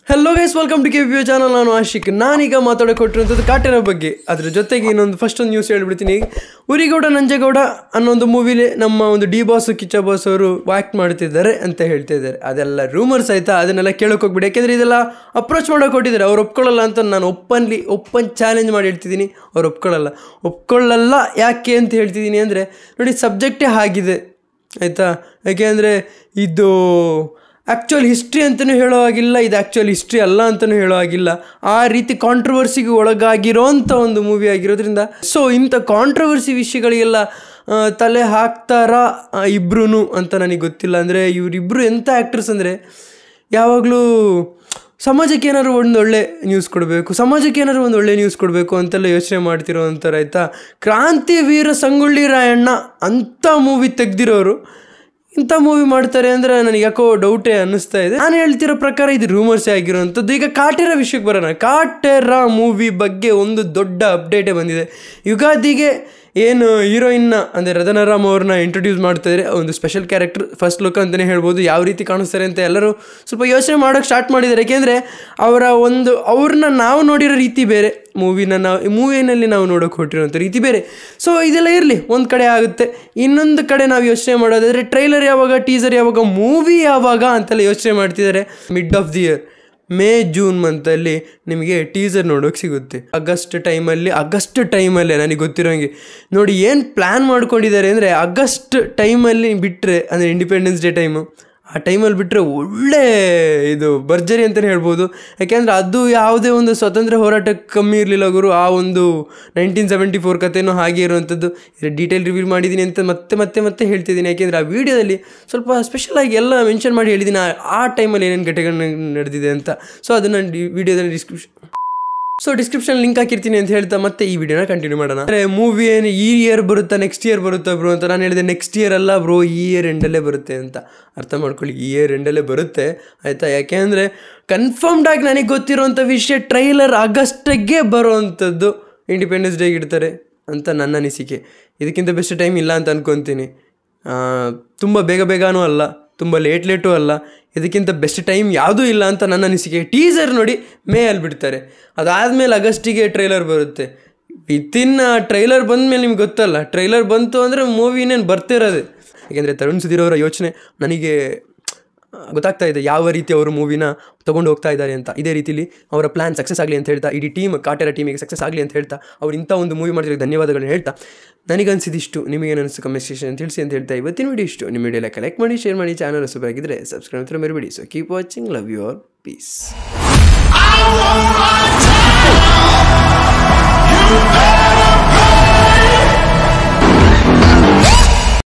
hello guys welcome to K view channel ನಾನು ಆಶಿಕ್ ನಾನೀಗ ಮಾತಾಡೋ ಕೊಟ್ಟಿರುವಂಥದ್ದು ಕಾಟನ ಬಗ್ಗೆ ಅದ್ರ ಜೊತೆಗೆ ಇನ್ನೊಂದು ಫಸ್ಟ್ ಒಂದು ನ್ಯೂಸ್ ಹೇಳ್ಬಿಡ್ತೀನಿ ಉರಿಗೌಡ ನಂಜೇಗೌಡ ಅನ್ನೋ ಒಂದು ಮೂವಿಲಿ ನಮ್ಮ ಒಂದು ಡಿ ಬಾಸ್ ಕಿಚ್ಚ ಬಾಸ್ ಅವರು ಆ್ಯಕ್ಟ್ ಮಾಡ್ತಿದ್ದಾರೆ ಅಂತ ಹೇಳ್ತಾ ಇದ್ದಾರೆ ಅದೆಲ್ಲ ರೂಮರ್ಸ್ ಆಯ್ತಾ ಅದನ್ನೆಲ್ಲ ಕೇಳೋಕೆ ಹೋಗ್ಬಿಡಿ ಯಾಕೆಂದರೆ ಇದೆಲ್ಲ ಅಪ್ರೋಚ್ ಮಾಡೋಕೆ ಕೊಟ್ಟಿದ್ದಾರೆ ಅವ್ರು ಒಪ್ಕೊಳ್ಳಲ್ಲ ಅಂತ ನಾನು ಒಪ್ಪನ್ಲಿ ಒಪ್ಪನ್ ಚಾಲೆಂಜ್ ಮಾಡಿ ಹೇಳ್ತಿದ್ದೀನಿ ಅವ್ರು ಒಪ್ಕೊಳ್ಳಲ್ಲ ಒಪ್ಕೊಳ್ಳಲ್ಲ ಯಾಕೆ ಅಂತ ಹೇಳ್ತಿದ್ದೀನಿ ಅಂದರೆ ನೋಡಿ ಸಬ್ಜೆಕ್ಟೇ ಆಗಿದೆ ಆಯಿತಾ ಯಾಕೆಂದರೆ ಇದು ಆ್ಯಕ್ಚುಯಲ್ ಹಿಸ್ಟ್ರಿ ಅಂತಲೂ ಹೇಳೋ ಹಾಗಿಲ್ಲ ಇದು ಆ್ಯಕ್ಚುಯಲ್ ಹಿಸ್ಟ್ರಿ ಅಲ್ಲ ಅಂತಲೂ ಹೇಳೋ ಹಾಗಿಲ್ಲ ಆ ರೀತಿ ಕಾಂಟ್ರವರ್ಸಿಗೆ ಒಳಗಾಗಿರೋಂಥ ಒಂದು ಮೂವಿ ಆಗಿರೋದ್ರಿಂದ ಸೊ ಇಂಥ ಕಾಂಟ್ರವರ್ಸಿ ವಿಷಯಗಳಿಗೆಲ್ಲ ಆ, ತಲೆ ಹಾಕ್ತಾರಾ ಇಬ್ರು ಅಂತ ನನಗೆ ಗೊತ್ತಿಲ್ಲ ಅಂದರೆ ಇವರಿಬ್ಬರು ಎಂಥ ಆ್ಯಕ್ಟರ್ಸ್ ಅಂದರೆ ಯಾವಾಗಲೂ ಸಮಾಜಕ್ಕೆ ಏನಾದ್ರು ಒಂದು ಒಳ್ಳೆ ನ್ಯೂಸ್ ಕೊಡಬೇಕು ಸಮಾಜಕ್ಕೆ ಏನಾದ್ರು ಒಂದು ಒಳ್ಳೆ ನ್ಯೂಸ್ ಕೊಡಬೇಕು ಅಂತೆಲ್ಲ ಯೋಚನೆ ಮಾಡ್ತಿರೋ ಅಂತಾರೆ ಆಯಿತಾ ಕ್ರಾಂತಿ ವೀರ ಸಂಗೊಳ್ಳಿ ರಾಯಣ್ಣ ಅಂಥ ಮೂವಿ ತೆಗ್ದಿರೋರು ಇಂಥ ಮೂವಿ ಮಾಡ್ತಾರೆ ಅಂದರೆ ನನಗೆ ಯಾಕೋ ಡೌಟೇ ಅನ್ನಿಸ್ತಾ ಇದೆ ನಾನು ಹೇಳ್ತಿರೋ ಪ್ರಕಾರ ಇದು ರೂಮರ್ಸೇ ಆಗಿರೋವಂಥದ್ದು ಈಗ ಕಾಟೇರ ವಿಷಯಕ್ಕೆ ಬರೋಣ ಕಾಟೇರ ಮೂವಿ ಬಗ್ಗೆ ಒಂದು ದೊಡ್ಡ ಅಪ್ಡೇಟೇ ಬಂದಿದೆ ಯುಗಾದಿಗೆ ಏನು ಹೀರೋಯಿನ್ನ ಅಂದರೆ ರತನರಾಮ್ ಅವ್ರನ್ನ ಇಂಟ್ರೊಡ್ಯೂಸ್ ಮಾಡ್ತಾಯಿದ್ರೆ ಒಂದು ಸ್ಪೆಷಲ್ ಕ್ಯಾರೆಕ್ಟರ್ ಫಸ್ಟ್ ಲುಕ್ ಅಂತಲೇ ಹೇಳ್ಬೋದು ಯಾವ ರೀತಿ ಕಾಣಿಸ್ತಾರೆ ಅಂತ ಎಲ್ಲರೂ ಸ್ವಲ್ಪ ಯೋಚನೆ ಮಾಡೋಕ್ಕೆ ಸ್ಟಾರ್ಟ್ ಮಾಡಿದ್ದಾರೆ ಯಾಕೆಂದರೆ ಅವರ ಒಂದು ಅವ್ರನ್ನ ನಾವು ನೋಡಿರೋ ರೀತಿ ಬೇರೆ ಮೂವಿನ ನಾವು ಮೂವಿನಲ್ಲಿ ನಾವು ನೋಡೋಕೆ ಹೊಟ್ಟಿರೋಂಥ ರೀತಿ ಬೇರೆ ಸೊ ಇದೆಲ್ಲ ಇರಲಿ ಒಂದು ಕಡೆ ಆಗುತ್ತೆ ಇನ್ನೊಂದು ಕಡೆ ನಾವು ಯೋಚನೆ ಮಾಡೋದಾದರೆ ಟ್ರೈಲರ್ ಯಾವಾಗ ಟೀಸರ್ ಯಾವಾಗ ಮೂವಿ ಯಾವಾಗ ಅಂತೆಲ್ಲ ಯೋಚನೆ ಮಾಡ್ತಿದ್ದಾರೆ mid of the year May June ಮಂತಲ್ಲಿ ನಿಮಗೆ ಟೀಸರ್ ನೋಡೋಕೆ ಸಿಗುತ್ತೆ ಆಗಸ್ಟ್ ಟೈಮಲ್ಲಿ ಆಗಸ್ಟ್ ಟೈಮಲ್ಲೇ ನನಗೆ ಗೊತ್ತಿರೋಂಗೆ ನೋಡಿ ಏನು ಪ್ಲ್ಯಾನ್ ಮಾಡ್ಕೊಂಡಿದ್ದಾರೆ ಅಂದರೆ ಆಗಸ್ಟ್ ಟೈಮಲ್ಲಿ ಬಿಟ್ಟರೆ ಅಂದರೆ ಇಂಡಿಪೆಂಡೆನ್ಸ್ ಡೇ ಟೈಮು ಆ ಟೈಮಲ್ಲಿ ಬಿಟ್ಟರೆ ಒಳ್ಳೆ ಇದು ಭರ್ಜರಿ ಅಂತಲೇ ಹೇಳ್ಬೋದು ಯಾಕೆಂದರೆ ಅದು ಯಾವುದೇ ಒಂದು ಸ್ವಾತಂತ್ರ್ಯ ಹೋರಾಟಕ್ಕೆ ಕಮ್ಮಿ ಇರಲಿಲ್ಲ ಗುರು ಆ ಒಂದು ನೈನ್ಟೀನ್ ಸೆವೆಂಟಿ ಫೋರ್ ಕಥೆನೂ ಹಾಗೆ ಇರುವಂಥದ್ದು ಡೀಟೇಲ್ ರಿವೀಲ್ ಮಾಡಿದ್ದೀನಿ ಅಂತ ಮತ್ತೆ ಮತ್ತೆ ಮತ್ತೆ ಹೇಳ್ತಿದ್ದೀನಿ ಯಾಕೆಂದರೆ ಆ ವಿಡಿಯೋದಲ್ಲಿ ಸ್ವಲ್ಪ ಸ್ಪೆಷಲಾಗಿ ಎಲ್ಲ ಮೆನ್ಷನ್ ಮಾಡಿ ಹೇಳಿದ್ದೀನಿ ಆ- ಆ ಟೈಮಲ್ಲಿ ಏನೇನು ಘಟನೆಗಳು ನಡೆದಿದೆ ಅಂತ ಸೊ ಅದನ್ನು ವಿಡಿಯೋದಲ್ಲಿ ಡಿಸ್ಕ್ರಿಪ್ಷನ್ ಸೊ ಡಿಸ್ಕ್ರಿಪ್ಷನ್ ಲಿಂಕ್ ಹಾಕಿರ್ತೀನಿ ಅಂತ ಹೇಳ್ತಾ ಮತ್ತೆ ಈ ವಿಡಿಯೋನ ಕಂಟಿನ್ಯೂ ಮಾಡೋಣ ಅಂದರೆ ಮೂವಿ ಏನು ಈ ಇಯರ್ ಬರುತ್ತಾ ನೆಕ್ಸ್ಟ್ ಇಯರ್ ಬರುತ್ತಾ ಬ್ರೋ ಅಂತ ನಾನು ಹೇಳಿದೆ ನೆಕ್ಸ್ಟ್ ಇಯರ್ ಅಲ್ಲ ಬ್ರೋ ಈ ಇಯರ್ ಎಂಡಲ್ಲೇ ಬರುತ್ತೆ ಅಂತ ಅರ್ಥ ಮಾಡ್ಕೊಳ್ಳಿ ಈ ಇಯರ್ ಎಂಡಲ್ಲೇ ಬರುತ್ತೆ ಆಯಿತಾ ಯಾಕೆಂದರೆ ಕನ್ಫರ್ಮ್ಡ್ ಆಗಿ ನನಗೆ ಗೊತ್ತಿರೋಂಥ ವಿಷಯ ಟ್ರೈಲರ್ ಆಗಸ್ಟಿಗೆ ಬರೋವಂಥದ್ದು ಇಂಡಿಪೆಂಡೆನ್ಸ್ ಡೇಗೆ ಇಡ್ತಾರೆ ಅಂತ ನನ್ನ ಅನಿಸಿಕೆ ಇದಕ್ಕಿಂತ ಬೆಸ್ಟ್ ಟೈಮ್ ಇಲ್ಲ ಅಂತ ಅನ್ಕೊತೀನಿ ತುಂಬ ಬೇಗ ಬೇಗನೂ ಅಲ್ಲ ತುಂಬ ಲೇಟ್ ಲೇಟು ಅಲ್ಲ ಇದಕ್ಕಿಂತ ಬೆಸ್ಟ್ ಟೈಮ್ ಯಾವುದೂ ಇಲ್ಲ ಅಂತ ನನ್ನ ಅನಿಸಿಕೆ ಟೀಸರ್ ನೋಡಿ ಮೇ ಅಲ್ಲಿ ಬಿಡ್ತಾರೆ ಅದಾದಮೇಲೆ ಆಗಸ್ಟಿಗೆ ಟ್ರೈಲರ್ ಬರುತ್ತೆ ವಿತಿನ್ ಟ್ರೈಲರ್ ಬಂದಮೇಲೆ ನಿಮ್ಗೆ ಗೊತ್ತಲ್ಲ ಟ್ರೈಲರ್ ಬಂತು ಅಂದರೆ ಮೂವಿ ಇನ್ನೇನು ಬರ್ತಿರೋದೆ ಯಾಕೆಂದರೆ ತರುಣ್ ಸುಧೀರ್ ಅವರ ಯೋಚನೆ ನನಗೆ ಗೊತ್ತಾಗ್ತಾ ಇದೆ ಯಾವ ರೀತಿ ಅವರು ಮೂವಿನ ತೊಗೊಂಡು ಹೋಗ್ತಾ ಇದ್ದಾರೆ ಅಂತ ಇದೇ ರೀತಿಲಿ ಅವರ ಪ್ಲ್ಯಾನ್ ಸಕ್ಸಸ್ ಆಗಲಿ ಅಂತ ಹೇಳ್ತಾ ಇಡೀ ಟೀಮ್ ಕಾಟೇರ ಟೀಮಿಗೆ ಸಕ್ಸಸ್ ಆಗಲಿ ಅಂತ ಹೇಳ್ತಾ ಅವ್ರು ಇಂಥ ಒಂದು ಮೂವಿ ಮಾಡಿದ್ರೆ ಧನ್ಯವಾದಗಳನ್ನ ಹೇಳ್ತಾ ನನಗನ್ಸಿದಿಷ್ಟು ನಿಮಗೇನು ಅನಿಸ್ತು ಕಮೆಂಟ್ ಸೆಕ್ಷನ್ ತಿಳಿಸಿ ಅಂತ ಹೇಳ್ತಾ ಇವತ್ತಿನ ವಿಡಿಯೋ ಇಷ್ಟು ನಿಮ್ಮ ವಿಡಿಯೋ ಕಲೆಕ್ಟ್ ಮಾಡಿ ಶೇರ್ ಮಾಡಿ ಚಾನಲ್ ಹೊಸಬರಾಗಿದ್ದರೆ ಸಬ್ಸ್ಕ್ರೈಬ್ ಹತ್ರ ಮರಿಬೇಡಿ so keep watching love you all peace I want